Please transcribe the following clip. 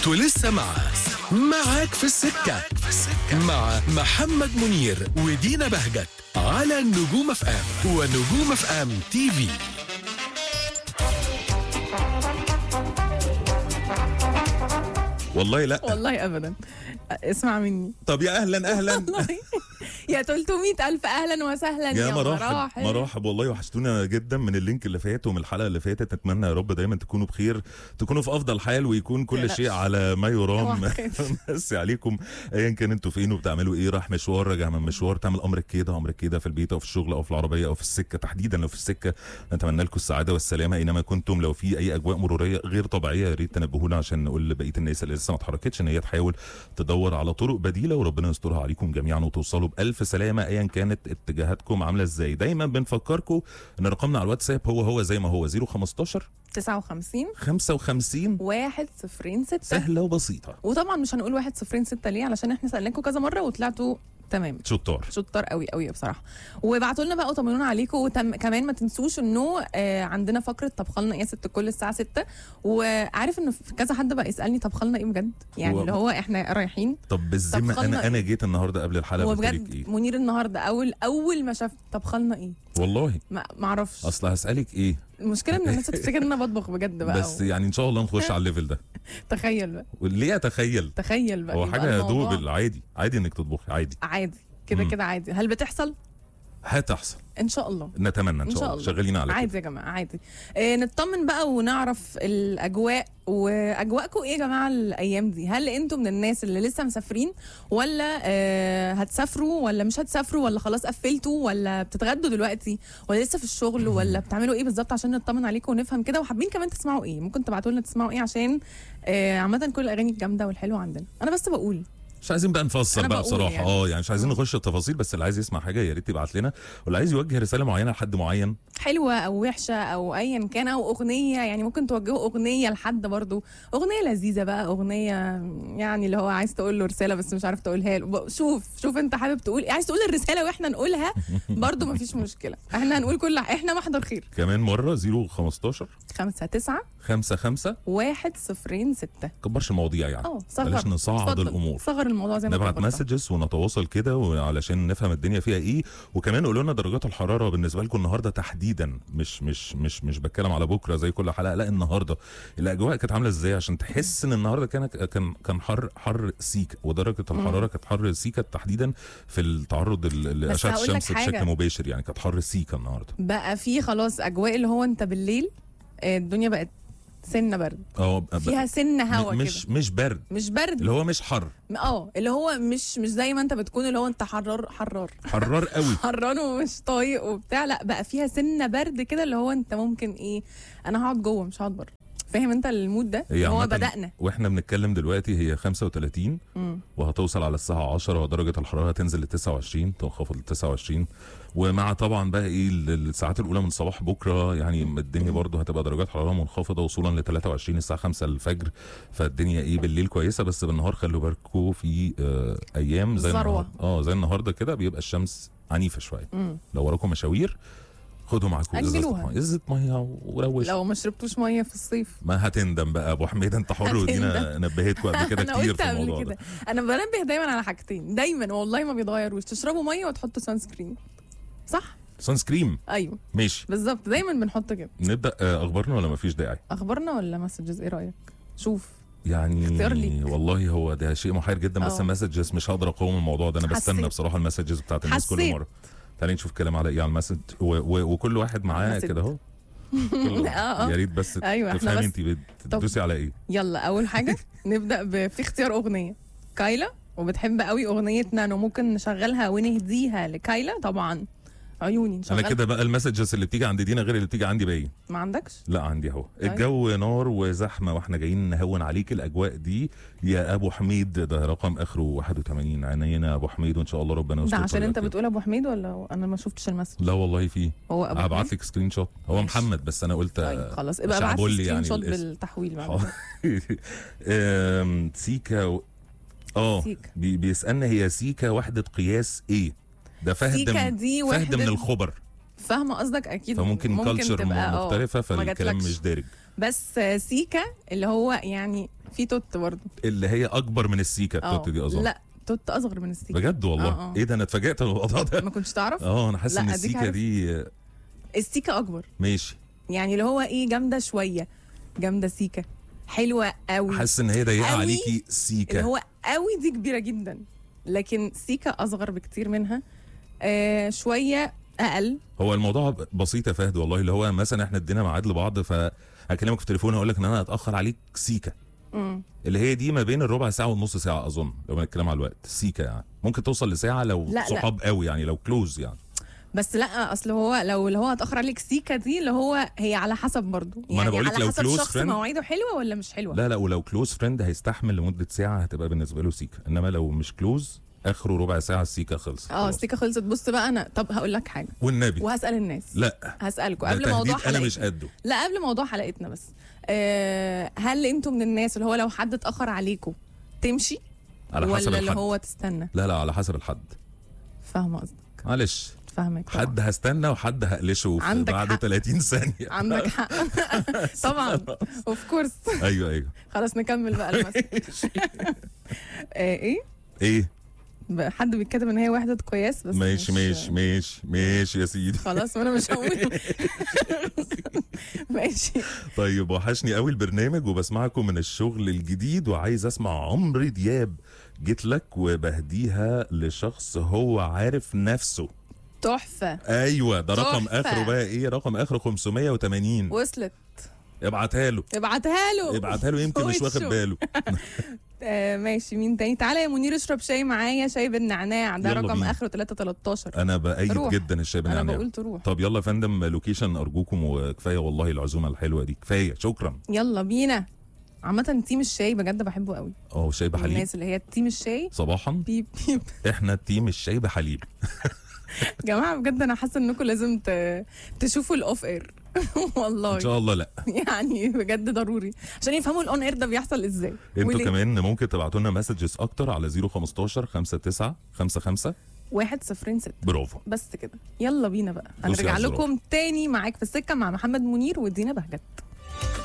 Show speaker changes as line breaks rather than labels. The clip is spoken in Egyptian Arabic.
انتوا لسه مع معاك في السكة مع محمد منير ودينا بهجت على نجوم اف ام ونجوم اف ام تي في
والله لا
والله ابدا اسمع مني
طب يا اهلا اهلا
والله يا 300 الف اهلا وسهلا
يا
يا
مراحب مراحب والله وحشتونا جدا من اللينك اللي فات ومن الحلقه اللي فاتت اتمنى يا رب دايما تكونوا بخير تكونوا في افضل حال ويكون كل
تقلقش.
شيء على ما يرام
اوعى تخاف.
بس عليكم ايا كان انتوا فين وبتعملوا ايه رايح مشوار راجع من مشوار تعمل امرك كده امرك كده في البيت او في الشغل او في العربيه او في السكه تحديدا لو في السكه نتمنى لكم السعاده والسلامه اينما كنتم لو في اي اجواء مروريه غير طبيعيه يا ريت تنبهونا عشان نقول لبقيه الناس اللي لسه ما اتحركتش ان هي تحاول تدور على طرق بديله وربنا يسترها عليكم جميعا وتوصلوا بالف سلامه ايا كانت اتجاهاتكم عامله ازاي دايما بنفكركم ان رقمنا على الواتساب هو هو زي ما هو 015
59
55
1 0 6
سهله وبسيطه
وطبعا مش هنقول 1 0 6 ليه علشان احنا سالناكم كذا مره وطلعتوا تمام
شطار
شطار قوي قوي بصراحه وابعتوا لنا بقى وطمنونا عليكم وتم كمان ما تنسوش انه آه عندنا فقره طبخلنا ايه يا ست الكل الساعه 6 وعارف انه في كذا حد بقى يسالني طبخلنا ايه بجد يعني
و-
اللي هو احنا رايحين
طب بالذمه
طبخلنا
انا انا جيت النهارده قبل الحلقه
هو
قلت لك
بجد
ايه
منير النهارده اول اول ما شاف طبخلنا ايه
والله
ما ما اعرفش
اصل هسالك ايه
المشكله ان الناس هتفتكر ان انا بطبخ بجد بقى
بس يعني ان شاء الله نخش على الليفل ده
تخيل بقى
ليه اتخيل
تخيل بقى
هو
يبقى
حاجه
الموضوع
دوبل عادي عادي انك تطبخي عادي
عادي كده
مم.
كده عادي هل بتحصل
هتحصل
ان شاء الله
نتمنى ان
ان
شاء الله شغالين على
عادي
كده
يا جماعه عادي آه نطمن بقى ونعرف الاجواء واجواءكم ايه يا جماعه الايام دي هل انتم من الناس اللي لسه مسافرين ولا آه هتسافروا ولا مش هتسافروا ولا خلاص قفلتوا ولا بتتغدوا دلوقتي ولا لسه في الشغل ولا بتعملوا ايه بالظبط عشان نطمن عليكم ونفهم كده وحابين كمان تسمعوا ايه ممكن تبعتوا لنا تسمعوا ايه عشان آه عامه كل الاغاني الجامده والحلوه عندنا انا بس بقول
مش عايزين بقى نفصل
أنا
بقى
بقول
بصراحه
يعني.
اه يعني مش عايزين نخش التفاصيل بس اللي عايز يسمع حاجه يا ريت يبعت لنا واللي عايز يوجه رساله معينه لحد معين
حلوه او وحشه او ايا كان او اغنيه يعني ممكن توجهوا اغنيه لحد برضو اغنيه لذيذه بقى اغنيه يعني اللي هو عايز تقول له رساله بس مش عارف تقولها له ب- شوف شوف انت حابب تقول إيه. عايز تقول الرساله واحنا نقولها برضو مفيش مشكله احنا هنقول كل احنا محضر خير
كمان مره 015
5 9
5 5
1 0 6
كبرش المواضيع يعني
اه صغر
بلاش نصعد
اتفضل.
الامور
صغر الموضوع زي ما
نبعت
كبرتها.
مسجز ونتواصل كده وعلشان نفهم الدنيا فيها ايه وكمان قولوا لنا درجات الحراره بالنسبه لكم النهارده تحديدا مش مش مش مش بتكلم على بكره زي كل حلقه لا النهارده الاجواء كانت عامله ازاي عشان تحس ان النهارده كان كان كان حر حر سيكا ودرجه الحراره كانت حر سيكا تحديدا في التعرض ل- لاشعه
هقول لك
الشمس
حاجة.
بشكل مباشر يعني كانت حر سيكا النهارده
بقى في خلاص اجواء اللي هو انت بالليل آه، الدنيا بقت سنه برد
اه ب-
فيها سن هوا
م-
كده
مش مش برد
مش برد
اللي هو مش حر
اه اللي هو مش مش زي ما انت بتكون اللي هو انت حرار حرار
حرار قوي
حران ومش طايق وبتاع لا بقى فيها سنه برد كده اللي هو انت ممكن ايه انا هقعد جوه مش هقعد بره فاهم انت المود ده
هي
اللي هو
عامةً
بدانا
واحنا بنتكلم دلوقتي هي 35
مم.
وهتوصل على الساعة 10 ودرجة الحرارة هتنزل ل 29 تنخفض ل 29 ومع طبعا بقى ايه ال- الساعات الأولى من الصباح بكرة يعني الدنيا برضو هتبقى درجات حرارة منخفضة وصولا ل 23 الساعة 5 الفجر فالدنيا ايه بالليل كويسة بس بالنهار خلوا بالكم في آه أيام زي
ذروة.
النهار- اه زي النهاردة كده بيبقى الشمس عنيفة شوية
مم.
لو وراكم مشاوير خدوا معاكم ازازة
أجلوها.
مية ازازة مية وروش
لو ما شربتوش ميه في الصيف
ما هتندم بقى ابو حميد انت حر ودينا نبهتكم قبل كده
انا
كتير
قلت
في
قبل
الموضوع
كده
ده
انا بنبه دايما على حاجتين دايما والله ما بيتغيروش تشربوا ميه وتحطوا سان سكرين صح
سان سكريم
ايوه
ماشي
بالظبط دايما بنحط كده
نبدا آه، اخبارنا ولا مفيش داعي
اخبارنا ولا مسجز ايه رايك شوف
يعني
اختيار ليك.
والله هو ده شيء محير جدا بس
اه.
المسجز مش هقدر اقاوم الموضوع ده انا بستنى
حسيت.
بصراحه المسجز بتاعت الناس كل
حسيت.
مره تعالي نشوف كلام على ايه على المسج و و وكل واحد معاه
مسج.
كده اهو كله.
اه اه
يا ريت بس
أيوة، احنا
تفهمي
بس-
انت بتدوسي على ايه
يلا اول حاجه نبدا ب- في اختيار اغنيه كايلا وبتحب قوي اغنيه نانو ممكن نشغلها ونهديها لكايلا طبعا عيوني
انا
نشغلها
كده بقى المسجز اللي بتيجي عند دينا غير اللي بتيجي عندي باين
ما عندكش
لا عندي اهو
طيب.
الجو نار وزحمه واحنا جايين نهون عليك الاجواء دي يا ابو حميد ده رقم اخره 81 عينينا يا ابو حميد وان شاء الله ربنا يستر
ده عشان
طريقك
انت
كده.
بتقول ابو حميد ولا انا ما شفتش المسج
لا والله فيه
هو ابو
هبعت
حميد
لك سكرين شوت هو
ماشي.
محمد بس انا قلت
طيب خلاص ابقى ابعت
شعبولي
لي سكرين
يعني
شوت
الاسم.
بالتحويل بعد
حاضر. آم، سيكا و... اه
سيكا.
بي بيسالنا هي سيكا وحده قياس ايه ده فهد
سيكا
من-
دي
فهد من
وحدة
الخبر
فاهمه قصدك اكيد
فممكن كلتشر
تبقى اه
مختلفه
ما
فالكلام
جاتلكش.
مش دارج
بس آه، سيكا اللي هو يعني في توت برضه
اللي هي اكبر من السيكه
اه
التوت دي اظن
لا توت اصغر من السيكا
بجد والله
اه، اه.
ايه ده انا اتفاجئت من الموضوع ده
ما كنتش تعرف
اه انا حاسس
لا،
ان
أديك
السيكه
عارف.
دي
السيكا اكبر
ماشي
يعني اللي هو ايه جامده شويه جامده سيكا حلوه قوي
حاسس ان هي ضيقه
قوي.
عليكي
اللي
سيكه
هو قوي دي كبيره جدا لكن سيكا اصغر بكتير منها آه شويه اقل
هو الموضوع بسيط يا فهد والله اللي هو مثلا احنا ادينا ميعاد لبعض فهكلمك في التليفون هقول لك ان انا هتاخر عليك سيكه
مم.
اللي هي دي ما بين الربع ساعه والنص ساعه اظن لو بنتكلم على الوقت سيكه يعني ممكن توصل لساعه لو
لا، لا.
صحاب قوي يعني لو كلوز يعني
بس لا اصل هو لو اللي هو هتاخر عليك سيكا دي اللي هو هي على حسب برضو
أنا
يعني
بقولك
على
لو
حسب
close
الشخص
friend-
مواعيده حلوه ولا مش حلوه
لا لا ولو كلوز فريند هيستحمل لمده ساعه هتبقى بالنسبه له سيكه انما لو مش كلوز اخره ربع ساعه السيكه خلص
اه السيكا خلصت بص بقى انا طب هقول لك حاجه
والنبي
وهسال الناس
لا
هسالكم
ده
قبل موضوع
تهديد انا مش
حلقتنا
قده
لا قبل موضوع حلقتنا بس آه هل انتوا من الناس اللي هو لو حد اتاخر عليكم تمشي
على حسب
ولا اللي
الحد
هو تستنى
لا لا على حسب الحد
فاهمه قصدك
معلش
فاهمك طبعا.
حد هستنى وحد هقلشه في
عندك
بعد
حق.
30 ثانيه
عندك حق طبعا اوف كورس
ايوه ايوه
خلاص نكمل بقى المثل آه ايه
ايه
بقى حد بيتكتب ان هي وحده قياس بس
ماشي
مش-
ماشي ماشي ماشي يا سيدي
خلاص وانا مش هقول ماشي
طيب وحشني قوي البرنامج وبسمعكم من الشغل الجديد وعايز اسمع عمرو دياب جيت لك وبهديها لشخص هو عارف نفسه
تحفه
ايوه ده رقم
تحفة.
اخره بقى ايه رقم اخره 580
وصلت
ابعتها له
ابعتها له
ابعتها له يمكن مش واخد
وشه.
باله
آه ماشي مين تاني تعالى يا منير اشرب شاي معايا شاي بالنعناع ده
يلا
رقم
بينا.
اخره 313
انا بايد
روح.
جدا الشاي
انا
بالنعناع
بقول تروح
طب يلا يا فندم لوكيشن ارجوكم وكفايه والله العزومه الحلوه دي كفايه شكرا
يلا بينا عامة تيم الشاي بجد بحبه قوي
اه شاي بحليب
الناس اللي هي تيم الشاي
صباحا
بيب بيب
احنا تيم الشاي بحليب
جماعة بجد انا حاسة انكم لازم ت... تشوفوا الاوف اير والله
ان شاء الله لا
يعني بجد ضروري عشان يفهموا الاون اير ده بيحصل ازاي
انتوا
وليه؟
كمان ممكن تبعتوا لنا مسجز اكتر على 015 59 55
واحد صفرين ست
برافو
بس كده يلا بينا بقى
دوسي
هنرجع
على الزرار.
لكم تاني معاك في السكة مع محمد منير ودينا بهجت